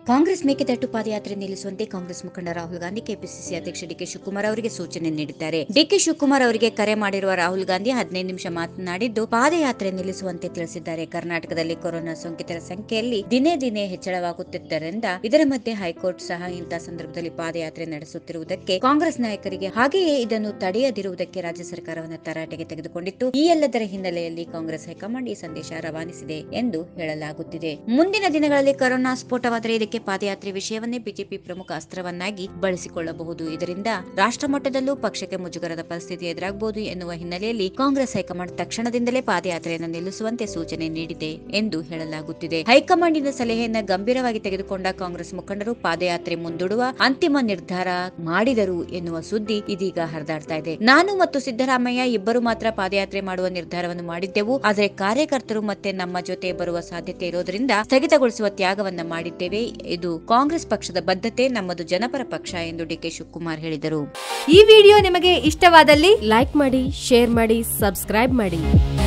ಕಾಂಗ್ರೆಸ್ ಮೇಕೆದಾಟು ಪಾದಯಾತ್ರೆ ನಿಲ್ಲಿಸುವಂತೆ ಕಾಂಗ್ರೆಸ್ ಮುಖಂಡ ರಾಹುಲ್ ಗಾಂಧಿ ಕೆಪಿಸಿಸಿ ಅಧ್ಯಕ್ಷ ಡಿಕೆ ಶಿವಕುಮಾರ್ ಅವರಿಗೆ ಸೂಚನೆ ನೀಡಿದ್ದಾರೆ ಡಿಕೆ ಶಿವಕುಮಾರ್ ಅವರಿಗೆ ಕರೆ ಮಾಡಿರುವ ರಾಹುಲ್ ಗಾಂಧಿ ಹದಿನೈದು ನಿಮಿಷ ಮಾತನಾಡಿದ್ದು ಪಾದಯಾತ್ರೆ ನಿಲ್ಲಿಸುವಂತೆ ತಿಳಿಸಿದ್ದಾರೆ ಕರ್ನಾಟಕದಲ್ಲಿ ಕೊರೋನಾ ಸೋಂಕಿತರ ಸಂಖ್ಯೆಯಲ್ಲಿ ದಿನೇ ದಿನೇ ಹೆಚ್ಚಳವಾಗುತ್ತಿದ್ದರಿಂದ ಇದರ ಮಧ್ಯೆ ಹೈಕೋರ್ಟ್ ಸಹ ಇಂತಹ ಸಂದರ್ಭದಲ್ಲಿ ಪಾದಯಾತ್ರೆ ನಡೆಸುತ್ತಿರುವುದಕ್ಕೆ ಕಾಂಗ್ರೆಸ್ ನಾಯಕರಿಗೆ ಹಾಗೆಯೇ ಇದನ್ನು ತಡೆಯದಿರುವುದಕ್ಕೆ ರಾಜ್ಯ ಸರ್ಕಾರವನ್ನು ತರಾಟೆಗೆ ತೆಗೆದುಕೊಂಡಿತ್ತು ಈ ಎಲ್ಲದರ ಹಿನ್ನೆಲೆಯಲ್ಲಿ ಕಾಂಗ್ರೆಸ್ ಹೈಕಮಾಂಡ್ ಈ ಸಂದೇಶ ರವಾನಿಸಿದೆ ಎಂದು ಹೇಳಲಾಗುತ್ತಿದೆ ಮುಂದಿನ ದಿನಗಳಲ್ಲಿ ಕೊರೋನಾ ಸ್ಫೋಟವಾದರೆ ಇದಕ್ಕೆ ಪಾದಯಾತ್ರೆ ವಿಷಯವನ್ನೇ ಬಿಜೆಪಿ ಪ್ರಮುಖ ಅಸ್ತ್ರವನ್ನಾಗಿ ಬಳಸಿಕೊಳ್ಳಬಹುದು ಇದರಿಂದ ರಾಷ್ಟ್ರ ಮಟ್ಟದಲ್ಲೂ ಪಕ್ಷಕ್ಕೆ ಮುಜುಗರದ ಪರಿಸ್ಥಿತಿ ಎದುರಾಗಬಹುದು ಎನ್ನುವ ಹಿನ್ನೆಲೆಯಲ್ಲಿ ಕಾಂಗ್ರೆಸ್ ಹೈಕಮಾಂಡ್ ತಕ್ಷಣದಿಂದಲೇ ಪಾದಯಾತ್ರೆಯನ್ನು ನಿಲ್ಲಿಸುವಂತೆ ಸೂಚನೆ ನೀಡಿದೆ ಎಂದು ಹೇಳಲಾಗುತ್ತಿದೆ ಹೈಕಮಾಂಡಿನ ಸಲಹೆಯನ್ನ ಗಂಭೀರವಾಗಿ ತೆಗೆದುಕೊಂಡ ಕಾಂಗ್ರೆಸ್ ಮುಖಂಡರು ಪಾದಯಾತ್ರೆ ಮುಂದೂಡುವ ಅಂತಿಮ ನಿರ್ಧಾರ ಮಾಡಿದರು ಎನ್ನುವ ಸುದ್ದಿ ಇದೀಗ ಹರಿದಾಡ್ತಾ ಇದೆ ನಾನು ಮತ್ತು ಸಿದ್ದರಾಮಯ್ಯ ಇಬ್ಬರು ಮಾತ್ರ ಪಾದಯಾತ್ರೆ ಮಾಡುವ ನಿರ್ಧಾರವನ್ನು ಮಾಡಿದ್ದೆವು ಆದರೆ ಕಾರ್ಯಕರ್ತರು ಮತ್ತೆ ನಮ್ಮ ಜೊತೆ ಬರುವ ಸಾಧ್ಯತೆ ಇರೋದ್ರಿಂದ ಸ್ಥಗಿತಗೊಳಿಸುವ ತ್ಯಾಗವನ್ನ ಮಾಡಿದ್ದೇವೆ ಇದು ಕಾಂಗ್ರೆಸ್ ಪಕ್ಷದ ಬದ್ಧತೆ ನಮ್ಮದು ಜನಪರ ಪಕ್ಷ ಎಂದು ಡಿಕೆ ಶಿವಕುಮಾರ್ ಹೇಳಿದರು ಈ ವಿಡಿಯೋ ನಿಮಗೆ ಇಷ್ಟವಾದಲ್ಲಿ ಲೈಕ್ ಮಾಡಿ ಶೇರ್ ಮಾಡಿ ಸಬ್ಸ್ಕ್ರೈಬ್ ಮಾಡಿ